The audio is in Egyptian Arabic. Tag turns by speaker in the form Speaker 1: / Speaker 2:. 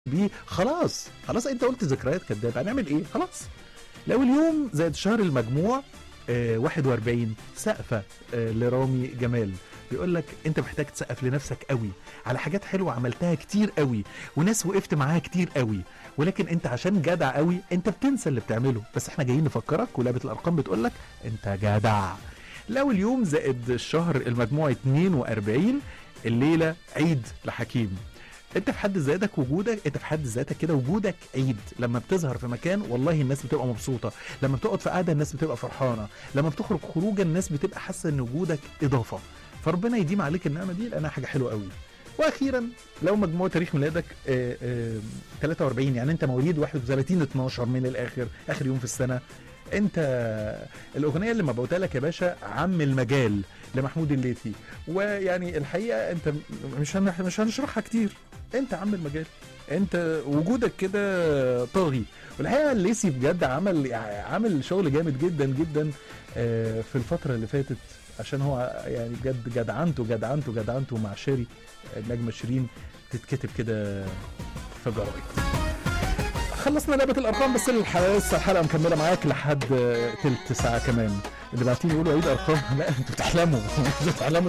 Speaker 1: بيه خلاص خلاص انت قلت ذكريات كداب هنعمل ايه خلاص لو اليوم زائد شهر المجموع آه 41 سقفة آه لرامي جمال بيقول لك انت محتاج تسقف لنفسك قوي على حاجات حلوه عملتها كتير قوي وناس وقفت معاها كتير قوي ولكن انت عشان جدع قوي انت بتنسى اللي بتعمله بس احنا جايين نفكرك ولعبه الارقام بتقول لك انت جدع لو اليوم زائد الشهر المجموع 42 الليله عيد لحكيم انت في حد ذاتك وجودك انت في حد ذاتك كده وجودك عيد لما بتظهر في مكان والله الناس بتبقى مبسوطه لما بتقعد في قعده الناس بتبقى فرحانه لما بتخرج خروجه الناس بتبقى حاسه ان وجودك اضافه فربنا يديم عليك النعمه دي لانها حاجه حلوه قوي واخيرا لو مجموع تاريخ ميلادك آه، آه، 43 يعني انت مواليد 31 12 من الاخر اخر يوم في السنه انت الاغنيه اللي مبعوتها لك يا باشا عم المجال لمحمود الليثي ويعني الحقيقه انت مش هن- مش هنشرحها كتير انت عم المجال انت وجودك كده طاغي والحقيقه الليثي بجد عمل عمل شغل جامد جدا جدا آه، في الفتره اللي فاتت عشان هو يعني بجد جدعنته جدعنته جدعنته مع شيري النجمه شيرين تتكتب كده في جرايد خلصنا لعبه الارقام بس الح- لسه الحلقه مكمله معاك لحد آه، تلت ساعه كمان اللي بعتين يقولوا عيد ارقام لا انتوا بتحلموا انتوا بتحلموا